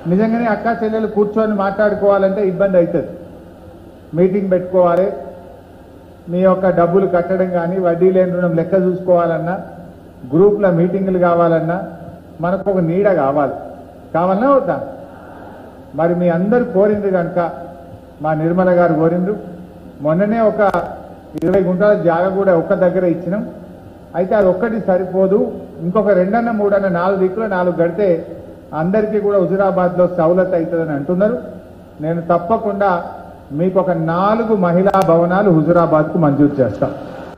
నిజంగానే అక్క చెల్లెలు కూర్చొని మాట్లాడుకోవాలంటే ఇబ్బంది అవుతుంది మీటింగ్ పెట్టుకోవాలి మీ యొక్క డబ్బులు కట్టడం కానీ వడ్డీ లేని రుణం లెక్క చూసుకోవాలన్నా గ్రూప్ల మీటింగులు కావాలన్నా మనకు ఒక నీడ కావాలి కావాలన్నా వద్దా మరి మీ అందరు కోరిండ్రు కనుక మా నిర్మల గారు కోరిండ్రు మొన్ననే ఒక ఇరవై గుంటల జాగ కూడా ఒక్క దగ్గర ఇచ్చినాం అయితే అది ఒక్కటి సరిపోదు ఇంకొక రెండన్న మూడన్న నాలుగు దిక్కులు నాలుగు గడితే అందరికీ కూడా హుజురాబాద్లో సౌలత్ అవుతుందని అంటున్నారు నేను తప్పకుండా మీకు ఒక నాలుగు మహిళా భవనాలు హుజురాబాద్కు మంజూరు చేస్తాం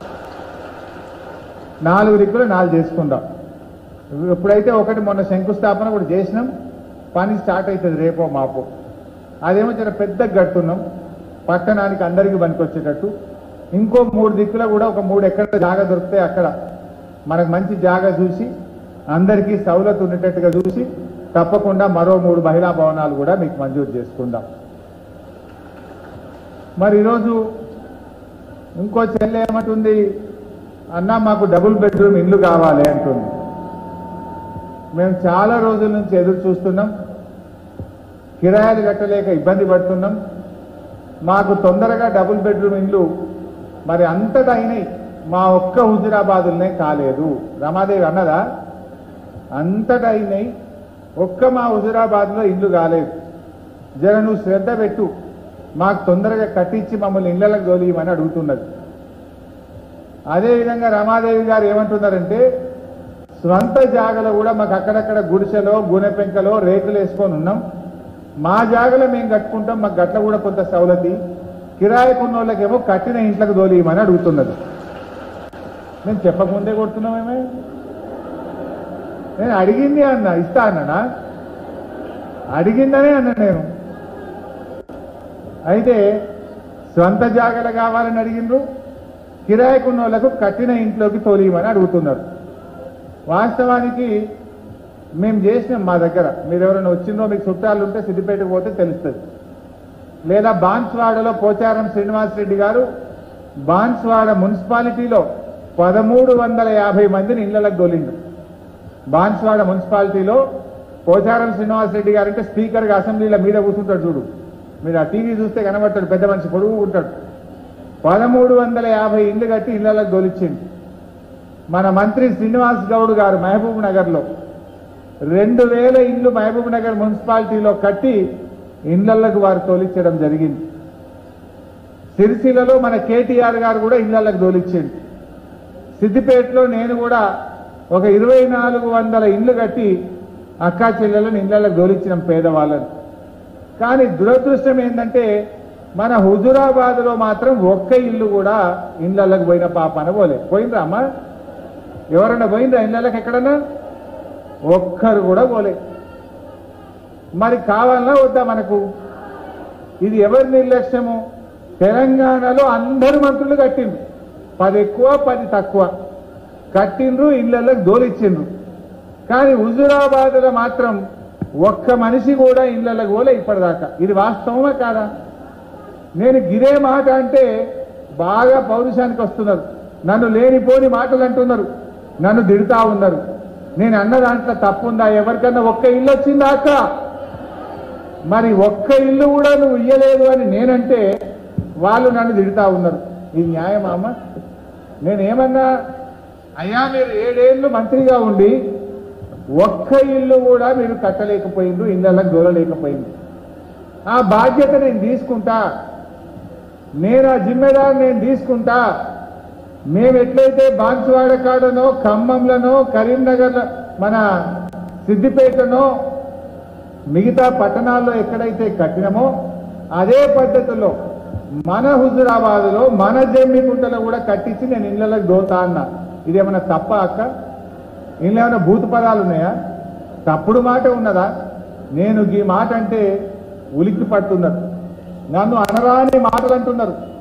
నాలుగు దిక్కులు నాలుగు చేసుకుందాం ఎప్పుడైతే ఒకటి మొన్న శంకుస్థాపన కూడా చేసినాం పని స్టార్ట్ అవుతుంది రేపో మాపో అదేమో చాలా పెద్ద కడుతున్నాం పట్టణానికి అందరికీ పనికొచ్చేటట్టు ఇంకో మూడు దిక్కుల కూడా ఒక మూడు ఎక్కడ జాగా దొరికితే అక్కడ మనకు మంచి జాగా చూసి అందరికీ సౌలత్ ఉండేటట్టుగా చూసి తప్పకుండా మరో మూడు మహిళా భవనాలు కూడా మీకు మంజూరు చేసుకుందాం మరి ఈరోజు ఇంకో చెల్లె ఏమంటుంది అన్న మాకు డబుల్ బెడ్రూమ్ ఇల్లు కావాలి అంటుంది మేము చాలా రోజుల నుంచి ఎదురు చూస్తున్నాం కిరాయిలు కట్టలేక ఇబ్బంది పడుతున్నాం మాకు తొందరగా డబుల్ బెడ్రూమ్ ఇల్లు మరి అంతటా అయినాయి మా ఒక్క హుజురాబాదులనే కాలేదు రమాదేవి అన్నదా అంతటా అయినాయి ఒక్క మా హుజురాబాద్లో ఇల్లు కాలేదు జర నువ్వు శ్రద్ధ పెట్టు మాకు తొందరగా కట్టించి మమ్మల్ని ఇళ్లకు తోలియమని అడుగుతున్నది అదేవిధంగా రమాదేవి గారు ఏమంటున్నారంటే స్వంత జాగలో కూడా మాకు అక్కడక్కడ గుడిసెలో గూనె పెంకలో రేకులు వేసుకొని ఉన్నాం మా జాగలో మేము కట్టుకుంటాం మాకు గట్ల కూడా కొంత సౌలతి కిరాయికున్న వాళ్ళకేమో కట్టిన ఇంట్లకు తోలియమని అడుగుతున్నది నేను చెప్పకముందే కొడుతున్నామేమే నేను అడిగింది అన్న ఇస్తా అన్నానా అడిగిందనే అన్నా నేను అయితే స్వంత జాగలు కావాలని అడిగిండ్రు కిరాయికున్న వాళ్ళకు కట్టిన ఇంట్లోకి తోలియమని అడుగుతున్నారు వాస్తవానికి మేము చేసినాం మా దగ్గర మీరు ఎవరైనా వచ్చిందో మీకు చుట్టాలు ఉంటే సిద్దిపేటకు పోతే తెలుస్తుంది లేదా బాన్స్వాడలో పోచారం శ్రీనివాస్ రెడ్డి గారు బాన్స్వాడ మున్సిపాలిటీలో పదమూడు వందల యాభై మందిని ఇళ్లకు దొలిండు బాన్స్వాడ మున్సిపాలిటీలో పోచారం శ్రీనివాస్ రెడ్డి గారు అంటే స్పీకర్గా అసెంబ్లీలో మీద కూర్చుంటాడు చూడు మీరు ఆ టీవీ చూస్తే కనబడతాడు పెద్ద మనిషి పొడుగు ఉంటాడు పదమూడు వందల యాభై ఇళ్ళు కట్టి ఇళ్లకు దొలిచ్చింది మన మంత్రి శ్రీనివాస్ గౌడ్ గారు మహబూబ్ నగర్లో రెండు వేల ఇళ్ళు మహబూబ్ నగర్ మున్సిపాలిటీలో కట్టి ఇళ్లకు వారు తోలిచ్చడం జరిగింది సిరిసిల్లలో మన కేటీఆర్ గారు కూడా ఇళ్లకు తోలిచ్చింది సిద్దిపేటలో నేను కూడా ఒక ఇరవై నాలుగు వందల ఇళ్ళు కట్టి అక్కా చెల్లెలను ఇళ్లకు దోలిచ్చినాం పేదవాళ్ళని కానీ దురదృష్టం ఏంటంటే మన హుజురాబాద్లో మాత్రం ఒక్క ఇల్లు కూడా ఇళ్లకు పోయిన పాపన పోలే పోయిందా అమ్మా ఎవరన్నా పోయిందా ఇళ్ళకి ఎక్కడన్నా ఒక్కరు కూడా పోలే మరి కావాలన్నా వద్దా మనకు ఇది ఎవరి నిర్లక్ష్యము తెలంగాణలో అందరు మంత్రులు కట్టిండ్రు పది ఎక్కువ పది తక్కువ కట్టిండ్రు ఇళ్లకు దోలిచ్చిండ్రు కానీ హుజురాబాద్లో మాత్రం ఒక్క మనిషి కూడా ఇళ్లకు పోలే ఇప్పటిదాకా ఇది వాస్తవమా కాదా నేను గిరే మాట అంటే బాగా పౌరుషానికి వస్తున్నారు నన్ను లేనిపోని మాటలు అంటున్నారు నన్ను తిడుతా ఉన్నారు నేను అన్న దాంట్లో తప్పుందా ఎవరికన్నా ఒక్క ఇల్లు వచ్చిందా అక్క మరి ఒక్క ఇల్లు కూడా నువ్వు ఇయ్యలేదు అని నేనంటే వాళ్ళు నన్ను తిడుతా ఉన్నారు ఇది న్యాయమా అమ్మ నేనేమన్నా అయ్యా మీరు ఏడేళ్ళు మంత్రిగా ఉండి ఒక్క ఇల్లు కూడా మీరు కట్టలేకపోయిండ్రు ఇళ్ళకి దూరలేకపోయింది ఆ బాధ్యత నేను తీసుకుంటా నేను ఆ జిమ్మెదారు నేను తీసుకుంటా మేము ఎట్లయితే బాన్సువాడ కాడనో ఖమ్మంలోనో కరీంనగర్లో మన సిద్దిపేటనో మిగతా పట్టణాల్లో ఎక్కడైతే కట్టినమో అదే పద్ధతిలో మన హుజురాబాద్లో మన జమ్మికుంటలో కూడా కట్టించి నేను ఇళ్ళకి దోతా అన్నా ఇదేమన్నా తప్ప అక్క ఇంట్లో ఏమైనా భూత పదాలు ఉన్నాయా తప్పుడు మాట ఉన్నదా నేను ఈ మాట అంటే ఉలిక్కి పడుతున్నారు నన్ను అనరాని మాటలు అంటున్నారు